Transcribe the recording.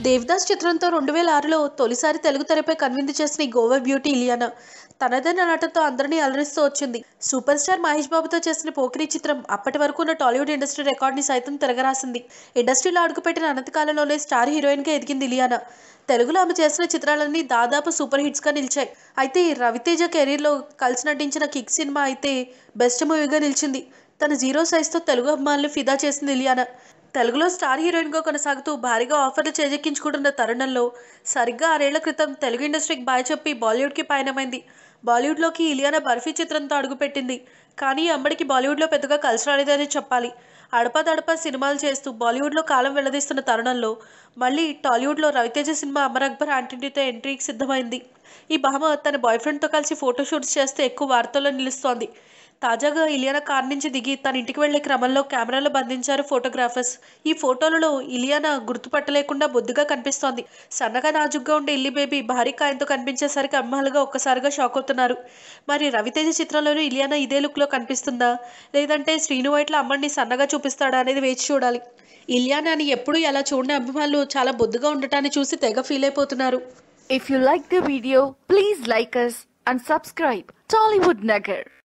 దేవదాస్ చిత్రంతో రెండు వేల ఆరులో తొలిసారి తెలుగు తెరపై కన్విందు చేసిన ఈ గోవా బ్యూటీ ఇలియానా తనదైన నటనతో అందరినీ అలరిస్తూ వచ్చింది సూపర్ స్టార్ మహేష్ బాబుతో చేసిన పోకిరి చిత్రం అప్పటి వరకు ఉన్న టాలీవుడ్ ఇండస్ట్రీ రికార్డ్ని సైతం తిరగరాసింది ఇండస్ట్రీలో అడుగుపెట్టిన అనతికాలంలోనే స్టార్ హీరోయిన్గా ఎదిగింది ఇలియానా తెలుగులో ఆమె చేసిన చిత్రాలన్నీ దాదాపు సూపర్ హిట్స్గా నిలిచాయి అయితే ఈ రవితేజ కెరీర్లో కలిసి నటించిన కిక్ సినిమా అయితే బెస్ట్ మూవీగా నిలిచింది తన జీరో సైజ్తో తెలుగు అభిమానులు ఫిదా చేసింది ఇలియానా తెలుగులో స్టార్ హీరోయిన్గా కొనసాగుతూ భారీగా ఆఫర్లు చేజెక్కించుకుంటున్న తరుణంలో సరిగ్గా ఆరేళ్ల క్రితం తెలుగు ఇండస్ట్రీకి బాయ్ చెప్పి బాలీవుడ్కి పయనమైంది బాలీవుడ్లోకి ఇలియానా బర్ఫీ చిత్రంతో అడుగుపెట్టింది కానీ ఈ అమ్మడికి బాలీవుడ్లో పెద్దగా కలిసి రాలేదని చెప్పాలి అడపదడప సినిమాలు చేస్తూ బాలీవుడ్లో కాలం వెల్లదీస్తున్న తరుణంలో మళ్ళీ టాలీవుడ్లో రవితేజ సినిమా అమర్ అక్బర్ ఆంటీతో ఎంట్రీకి సిద్ధమైంది ఈ భామ తన బాయ్ ఫ్రెండ్తో కలిసి ఫోటోషూట్స్ చేస్తే ఎక్కువ వార్తల్లో నిలుస్తోంది తాజాగా ఇలియానా కార్ నుంచి దిగి తన ఇంటికి వెళ్లే క్రమంలో కెమెరాలో బంధించారు ఫోటోగ్రాఫర్స్ ఈ ఫోటోలలో ఇలియానా గుర్తుపట్టలేకుండా బొద్దుగా కనిపిస్తోంది సన్నగా నాజుగ్గా ఉండే ఇల్లి బేబీ భారీ కాయంతో కనిపించేసరికి అమ్మాలుగా ఒక్కసారిగా షాక్ అవుతున్నారు మరి రవితేజ చిత్రంలోనూ ఇలియానా ఇదే లుక్లో కనిపిస్తుందా లేదంటే శ్రీను వైట్ల అమ్మని సన్నగా చూపిస్తాడా అనేది వేచి చూడాలి ఇలియానాని ఎప్పుడు ఎలా చూడని అభిమానులు చాలా బొద్దుగా ఉండటాన్ని చూసి తెగ ఫీల్ అయిపోతున్నారు If you like the video, please like us and subscribe Tollywood Nagar.